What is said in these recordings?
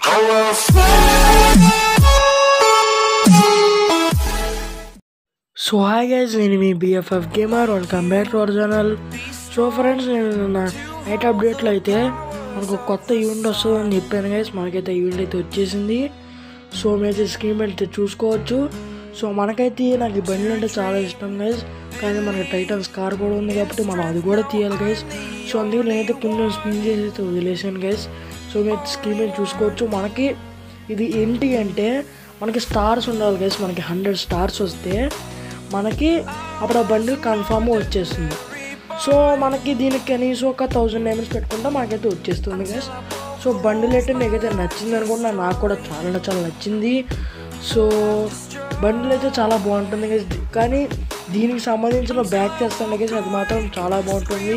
so hi guys నేను మీ BFF gamer welcome back to our channel so friends నేను నా నైట్ అప్డేట్లో అయితే మనకు ఒక కొత్త ఈవెంట్ వస్తుందని చెప్పాను గైస్ మనకైతే ఈవెంట్ అయితే వచ్చేసింది సో మీరైతే స్క్రీన్ అయితే చూసుకోవచ్చు సో మనకైతే నాకు ఈ బండ్లు అంటే చాలా ఇష్టం గైస్ కానీ మనకి టైటన్స్ కార్ కూడా ఉంది కాబట్టి మనం అది కూడా తీయాలి గైస్ సో అందుకే నేనైతే కొంచెం స్పిన్ చేసి అయితే వదిలేసాను గైస్ సో మీరు స్క్రీన్ మీద చూసుకోవచ్చు మనకి ఇది ఏంటి అంటే మనకి స్టార్స్ ఉండాలి గైస్ మనకి హండ్రెడ్ స్టార్స్ వస్తే మనకి అప్పుడు ఆ బండిల్ కన్ఫామ్గా వచ్చేస్తుంది సో మనకి దీనికి కనీసం ఒక థౌజండ్ డైమండ్స్ పెట్టుకుంటే మనకైతే వచ్చేస్తుంది గైస్ సో బండిల్ అయితే మీకైతే నచ్చింది అనుకుంటున్నా నాకు కూడా చాలా చాలా నచ్చింది సో బండిల్ అయితే చాలా బాగుంటుంది గైస్ కానీ దీనికి సంబంధించిన బ్యాక్ చేస్తాను గైస్ అది మాత్రం చాలా బాగుంటుంది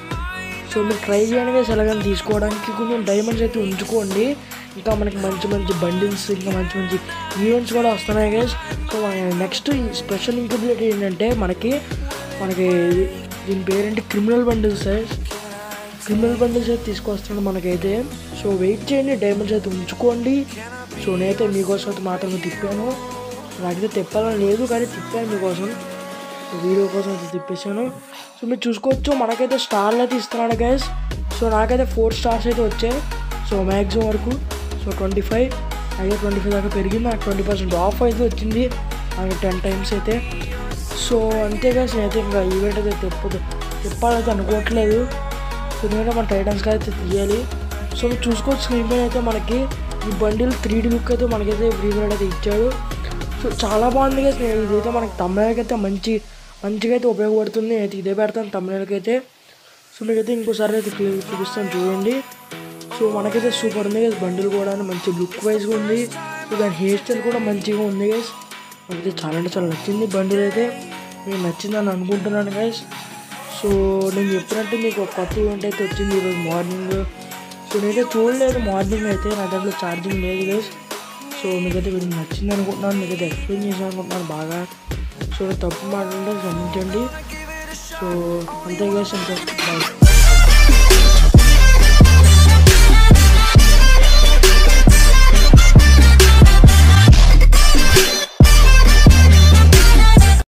సో మీరు ట్రై చేయండి గైస్ ఎలాగైనా తీసుకోవడానికి కొంచెం డైమండ్స్ అయితే ఉంచుకోండి ఇంకా మనకి మంచి మంచి బండిల్స్ ఇంకా మంచి మంచి ఈవెంట్స్ కూడా వస్తున్నాయి guys so next special incredibility ఏంటంటే మనకి మనకి దీని పేరేంటి క్రిమినల్ బండిల్స్ క్రిమినల్ బండిల్స్ అయితే తీసుకొస్తున్నాడు మనకైతే సో వెయిట్ చేయండి డైమండ్స్ అయితే ఉంచుకోండి సో నేనైతే మీకోసం అయితే మాత్రమే తిప్పాను నాకైతే తిప్పాలని లేదు కానీ తిప్పాను మీకోసం వీడియో కోసం అయితే తిప్పేసాను సో మీరు చూసుకోవచ్చు మనకైతే స్టార్లు అయితే ఇస్తున్నాడు గైస్ సో నాకైతే ఫోర్ స్టార్స్ అయితే వచ్చాయి సో మ్యాక్సిమం వరకు సో ట్వంటీ ఫైవ్ అయితే ట్వంటీ ఫైవ్ దాకా పెరిగింది నాకు ట్వంటీ పర్సెంట్ ఆఫ్ అయితే వచ్చింది నాకు టెన్ టైమ్స్ అయితే సో అంతే గైస్ నేనైతే ఇంకా ఈవెంట్ అయితే తిప్పదు తిప్పాలైతే అనుకోవట్లేదు సో నేనైతే మన టైటన్స్ అయితే తీయాలి సో మీరు చూసుకోవచ్చు స్క్రీన్ పైన అయితే మనకి ఈ బండిల్ త్రీ డీ లుక్ అయితే మనకైతే ఫ్రీ ఫైర్ అయితే ఇచ్చాడు సో చాలా బాగుంది కదా ఇదైతే మనకి తమిళకి అయితే మంచి మంచిగా అయితే ఉపయోగపడుతుంది అయితే ఇదే పెడతాను తమిళకి అయితే సో మీకైతే ఇంకోసారి అయితే క్లియర్ చూపిస్తాను చూడండి సో మనకైతే సూపర్ ఉంది గైస్ బండిల్ కూడా మంచి లుక్ వైజ్గా ఉంది సో దాని హెయిర్ స్టైల్ కూడా మంచిగా ఉంది గైస్ మనకైతే చాలా అంటే చాలా నచ్చింది బండిల్ అయితే మీకు నచ్చిందని అనుకుంటున్నాను గైస్ సో నేను చెప్పినట్టు మీకు ఒక కొత్త ఈవెంట్ అయితే వచ్చింది ఈరోజు మార్నింగ్ సో నేనైతే చూడలేదు మార్నింగ్ అయితే నా దాంట్లో ఛార్జింగ్ లేదు గైస్ సో మీకైతే వీడియో నచ్చింది అనుకుంటున్నాను మీకైతే ఎక్స్ప్లెయిన్ చేసాను అనుకుంటున్నాను బాగా సో తప్పు మాట్లాడే క్షమించండి సో అంతే గైస్ అంతే బాయ్